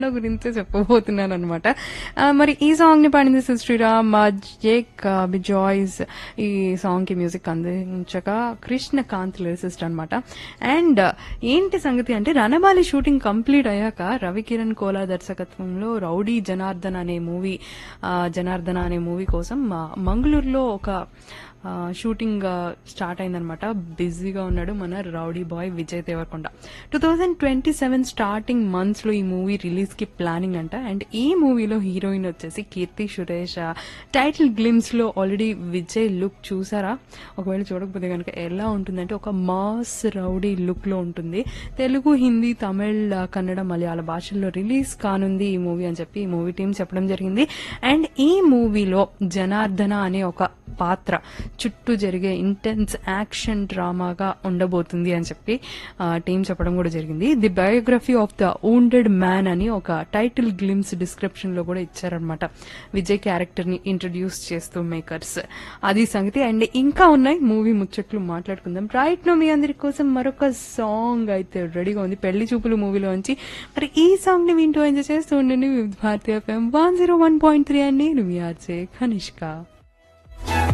గురించే చెప్పబోతున్నాను అనమాట మరి ఈ సాంగ్ ని పాడింది శ్రీరామ్ జేక్ బిజాయ్స్ ఈ సాంగ్ కి మ్యూజిక్ అందించగా కృష్ణకాంత్ లిరిసిస్ట్ అనమాట అండ్ ఏంటి సంగతి అంటే రణబాలి షూటింగ్ కంప్లీట్ అయ్యాక రవికిరణ్ కోలా దర్శకత్వంలో రౌడీ జనార్దన్ అనే మూవీ జనార్దన అనే మూవీ కోసం ఆ, మంగళూరులో ఒక ఆ, షూటింగ్ ఆ, స్టార్ట్ అయిందనమాట బిజీగా ఉన్నాడు మన rowdy boy Vijay Deverakonda two thousand twenty seven starting months లో ఈ మూవీ రిలీజ్ కి ప్లానింగ్ అంట అండ్ ఈ మూవీలో హీరోయిన్ వచ్చేసి కీర్తి సురేష్ ఆ, టైటిల్ గ్లిమ్స్ లో ఆల్రెడీ విజయ్ లుక్ చూసారా ఒకవేళ చూడకపోతే కనుక ఎలా ఉంటుందంటే ఒక మాస్ రౌడీ లుక్ లో ఉంటుంది తెలుగు హిందీ తమిళ్ ఆ, కన్నడ మలయాళ భాషల్లో రిలీజ్ కానుంది ఈ మూవీ అని చెప్పి ఈ మూవీ టీం చెప్పడం జరిగింది అండ్ ఈ మూవీలో జనార్దన అనే ఒక పాత్ర చుట్టూ జరిగే ఇంటెన్స్ యాక్షన్ డ్రామాగా ఉండబోతుంది అని చెప్పి టీం చెప్పడం కూడా జరిగింది the biography of the wounded man అని ఒక టైటిల్ గ్లిమ్స్ డిస్క్రిప్షన్ లో కూడా ఇచ్చారనమాట విజయ్ క్యారెక్టర్ ని ఇంట్రడ్యూస్ చేస్తూ మేకర్స్ అది సంగతి అండ్ ఇంకా ఉన్నాయి మూవీ ముచ్చట్లు మాట్లాడుకుందాం రైట్ నో మీ అందరి కోసం మరొక సాంగ్ అయితే రెడీగా ఉంది పెళ్లి చూపులు మూవీలోంచి మరి ఈ సాంగ్ ని వింటూ ఎంజాయ్ చేస్తూ ఉండండి వివిధ భారతీయ FM one zero one point three అండి నువ్వు ఆర్జే కనిష్క